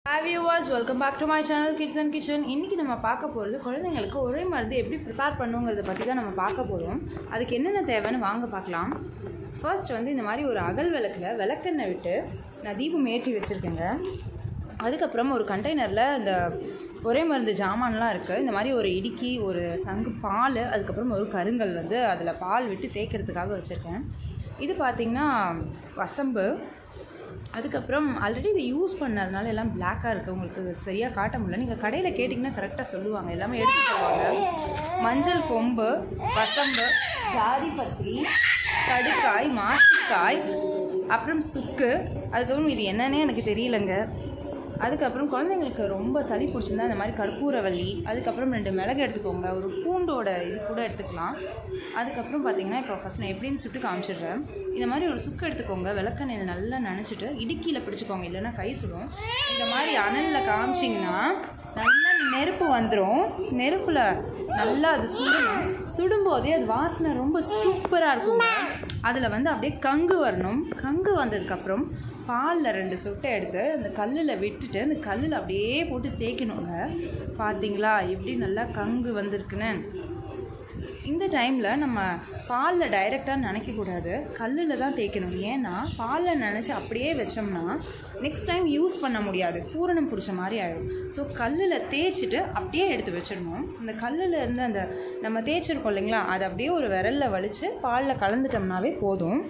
have viewers welcome back to my channel kids and kitchen இன்றைக்கி நம்ம பார்க்க போகிறது குழந்தைங்களுக்கு ஒரே மருந்து எப்படி ப்ரிப்பேர் பண்ணுங்கிறத பற்றி தான் நம்ம பார்க்க போகிறோம் அதுக்கு என்னென்ன தேவைன்னு வாங்க பார்க்கலாம் ஃபர்ஸ்ட் வந்து இந்த மாதிரி ஒரு அகல் விளக்கில் விளக்கெண்ணெய் விட்டு நான் தீபம் ஏற்றி வச்சுருக்கேங்க அதுக்கப்புறம் ஒரு கண்டெய்னரில் இந்த ஒரே மருந்து ஜாமான்லாம் இருக்குது இந்த மாதிரி ஒரு இடுக்கி ஒரு சங்கு பால் அதுக்கப்புறம் ஒரு கருங்கல் வந்து அதில் பால் விட்டு தேய்க்கிறதுக்காக வச்சுருக்கேன் இது பார்த்திங்கன்னா வசம்பு அதுக்கப்புறம் ஆல்ரெடி இதை யூஸ் பண்ணதுனால எல்லாம் பிளாக்காக இருக்குது உங்களுக்கு சரியாக காட்ட முடியல நீங்கள் கடையில் கேட்டிங்கன்னா கரெக்டாக சொல்லுவாங்க எல்லாமே எடுத்து தருவாங்க மஞ்சள் கொம்பு வசம்பு ஜாதிபத்திரி கடுக்காய் மாசிக்காய் அப்புறம் சுக்கு அதுக்கப்புறம் இது என்னன்னே எனக்கு தெரியலங்க அதுக்கப்புறம் குழந்தைங்களுக்கு ரொம்ப சளி பிடிச்சிருந்தா இந்த மாதிரி கற்பூரவள்ளி அதுக்கப்புறம் ரெண்டு மிளகு எடுத்துக்கோங்க ஒரு பூண்டோட இது கூட எடுத்துக்கலாம் அதுக்கப்புறம் பார்த்தீங்கன்னா இப்போ ஃபஸ்ட் நான் எப்படின்னு சுட்டு காமிச்சிடுறேன் இந்த மாதிரி ஒரு சுக்கு எடுத்துக்கோங்க விளக்கெண்ணெயில் நல்லா நனைச்சிட்டு இடுக்கியில் பிடிச்சிக்கோங்க இல்லைன்னா கை சுடும் இந்த மாதிரி அனலில் காமிச்சிங்கன்னா நல்லா நெருப்பு வந்துடும் நெருப்பில் நல்லா அது சுடணும் சுடும்போதே அது வாசனை ரொம்ப சூப்பராக இருக்குங்க அதில் வந்து அப்படியே கங்கு வரணும் கங்கு வந்ததுக்கப்புறம் பாலில் ரெண்டு சொட்டை எடுத்து அந்த கல்லில் விட்டுட்டு அந்த கல்லில் அப்படியே போட்டு தேய்க்கணுங்க பார்த்தீங்களா எப்படி நல்லா கங்கு வந்திருக்குன்னு இந்த டைமில் நம்ம பாலில் டைரெக்டாக நினைக்கக்கூடாது கல்லில் தான் தேய்க்கணும் ஏன்னா பாலில் நினச்சி அப்படியே வச்சோம்னா நெக்ஸ்ட் டைம் யூஸ் பண்ண முடியாது பூரணம் பிடிச்ச மாதிரி ஆகிடும் ஸோ கல்லில் தேய்ச்சிட்டு அப்படியே எடுத்து வச்சிடணும் அந்த கல்லில் இருந்து அந்த நம்ம தேய்ச்சிருக்கோம் இல்லைங்களா அதை அப்படியே ஒரு விரலில் வலித்து பாலில் கலந்துட்டோம்னாவே போதும்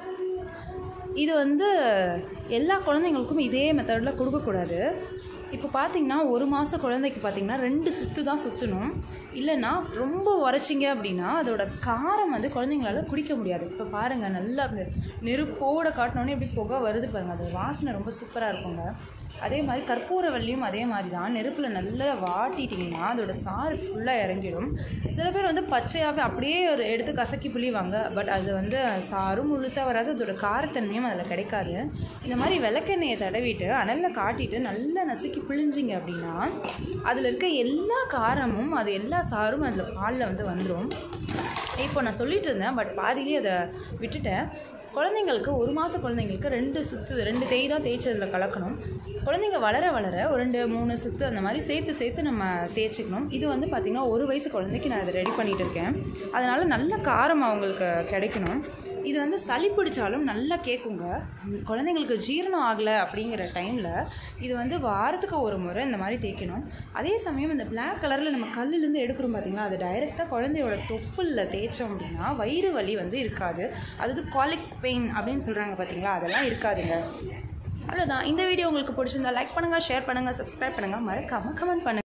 இது வந்து எல்லா குழந்தைங்களுக்கும் இதே மெத்தடில் கொடுக்கக்கூடாது இப்போ பார்த்தீங்கன்னா ஒரு மாத குழந்தைக்கு பார்த்தீங்கன்னா ரெண்டு சுற்று தான் சுற்றணும் இல்லைன்னா ரொம்ப உரைச்சிங்க அப்படின்னா அதோட காரம் வந்து குழந்தைங்களால குடிக்க முடியாது இப்போ பாருங்கள் நல்லா அந்த நெருப்போட காட்டினோன்னே எப்படி புகை வருது பாருங்கள் அது வாசனை ரொம்ப சூப்பராக இருக்குங்க அதே மாதிரி கற்பூரவல்லியும் அதே மாதிரி தான் நெருப்பில் நல்லா வாட்டிட்டிங்கன்னா அதோட சாறு ஃபுல்லாக இறங்கிடும் சில பேர் வந்து பச்சையாகவே அப்படியே ஒரு எடுத்து கசக்கி புளிவாங்க பட் அது வந்து சாரும் முழுசாக வராது அதோட காரத்தன்மையும் அதில் கிடைக்காது இந்த மாதிரி விளக்கெண்ணெயை தடவிட்டு அனலில் காட்டிட்டு நல்லா நசுக்கி பிழிஞ்சிங்க அப்படின்னா அதில் இருக்க எல்லா காரமும் அது எல்லா சாரும் அதில் பாலில் வந்து வந்துடும் இப்போ நான் சொல்லிட்டு இருந்தேன் பட் பாதியிலே அதை விட்டுட்டேன் குழந்தைங்களுக்கு ஒரு மாத குழந்தைங்களுக்கு ரெண்டு சுத்து ரெண்டு தேய் தான் தேய்ச்சி அதில் கலக்கணும் குழந்தைங்க வளர வளர ஒரு ரெண்டு மூணு சுத்து அந்த மாதிரி சேர்த்து சேர்த்து நம்ம தேய்ச்சிக்கணும் இது வந்து பார்த்திங்கன்னா ஒரு வயசு குழந்தைக்கு நான் அதை ரெடி பண்ணிகிட்டு இருக்கேன் அதனால் நல்ல காரம் அவங்களுக்கு கிடைக்கணும் இது வந்து சளி பிடிச்சாலும் நல்லா கேட்குங்க குழந்தைங்களுக்கு ஜீரணம் ஆகலை அப்படிங்கிற டைமில் இது வந்து வாரத்துக்கு ஒரு முறை இந்த மாதிரி தேய்க்கணும் அதே சமயம் இந்த பிளாக் கலரில் நம்ம கல்லுலேருந்து எடுக்கிறோம் பார்த்தீங்களா அது டைரெக்டாக குழந்தையோட தொப்புளில் தேய்ச்சோம் அப்படின்னா வயிறு வலி வந்து இருக்காது அதாவது காலிக் பெயின் அப்படின்னு சொல்கிறாங்க பார்த்தீங்களா அதெல்லாம் இருக்காதுங்க அவ்வளோதான் இந்த வீடியோ உங்களுக்கு பிடிச்சிருந்தா லைக் பண்ணுங்கள் ஷேர் பண்ணுங்கள் சப்ஸ்கிரைப் பண்ணுங்கள் மறக்காமல் கமெண்ட் பண்ணுங்கள்